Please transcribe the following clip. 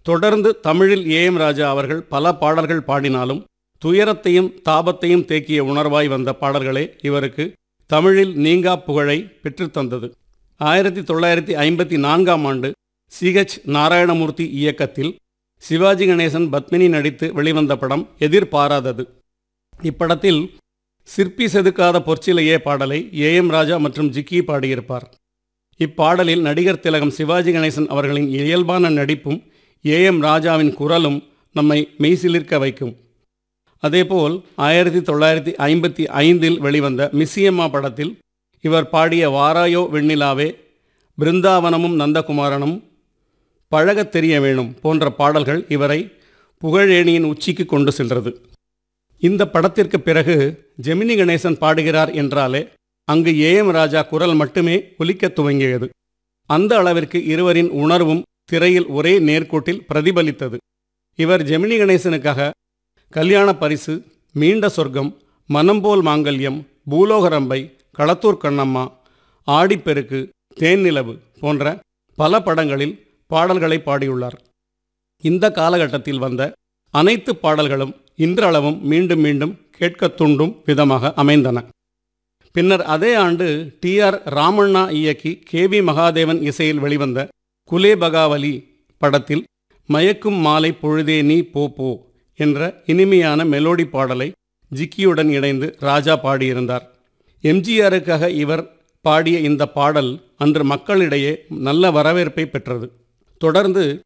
தொடர்ந்து தமிழில் A M ராஜா அவர்கள் பல பாடல்கள் பாடினாலும் துயரத்தையும் தாபத்தையும் தேக்கிய உணர்வாய் வந்த பாடல்களே இவருக்கு தமிழில் நீங்கா புகழை பெற்றுத்தந்தது ஆயிரத்தி தொள்ளாயிரத்தி ஐம்பத்தி நான்காம் ஆண்டு சிஹெச் நாராயணமூர்த்தி இயக்கத்தில் சிவாஜி கணேசன் பத்மினி நடித்து வெளிவந்த படம் எதிர்பாராதது இப்படத்தில் சிற்பி செதுக்காத பொற்சிலையே பாடலை ஏ எம் ராஜா மற்றும் ஜிக்கி பாடியிருப்பார் இப்பாடலில் நடிகர் திலகம் சிவாஜி கணேசன் அவர்களின் இயல்பான நடிப்பும் ஏ எம் ராஜாவின் குரலும் நம்மை மெய்சிலிர்க்க வைக்கும் அதேபோல் ஆயிரத்தி தொள்ளாயிரத்தி ஐம்பத்தி ஐந்தில் வெளிவந்த மிஸ்ஸியம்மா படத்தில் இவர் பாடிய வாராயோ வெண்ணிலாவே பிருந்தாவனமும் நந்தகுமாரனும் பழகத் தெரிய வேணும் போன்ற பாடல்கள் இவரை புகழேணியின் உச்சிக்கு கொண்டு சென்றது இந்த படத்திற்கு பிறகு ஜெமினி கணேசன் பாடுகிறார் என்றாலே அங்கு ஏ எம் ராஜா குரல் மட்டுமே ஒலிக்கத் துவங்கியது அந்த அளவிற்கு இருவரின் உணர்வும் திரையில் ஒரே நேர்கோட்டில் பிரதிபலித்தது இவர் ஜெமினி கணேசனுக்காக கல்யாண பரிசு மீண்ட சொர்க்கம் மனம்போல் மாங்கல்யம் பூலோகரம்பை களத்தூர் கண்ணம்மா ஆடிப்பெருக்கு தேன்னிலவு போன்ற பல படங்களில் பாடல்களை பாடியுள்ளார் இந்த காலகட்டத்தில் வந்த அனைத்து பாடல்களும் இன்றளவும் மீண்டும் மீண்டும் கேட்கத் தூண்டும் விதமாக அமைந்தன பின்னர் அதே ஆண்டு டி ஆர் ராமண்ணா இயக்கி கே வி மகாதேவன் இசையில் வெளிவந்த குலே பகாவலி படத்தில் மயக்கும் மாலை பொழுதே நீ போ போ என்ற இனிமையான மெலோடி பாடலை ஜிக்கியுடன் இணைந்து ராஜா பாடியிருந்தார் எம்ஜிஆருக்காக இவர் பாடிய இந்த பாடல் அன்று மக்களிடையே நல்ல வரவேற்பை பெற்றது தொடர்ந்து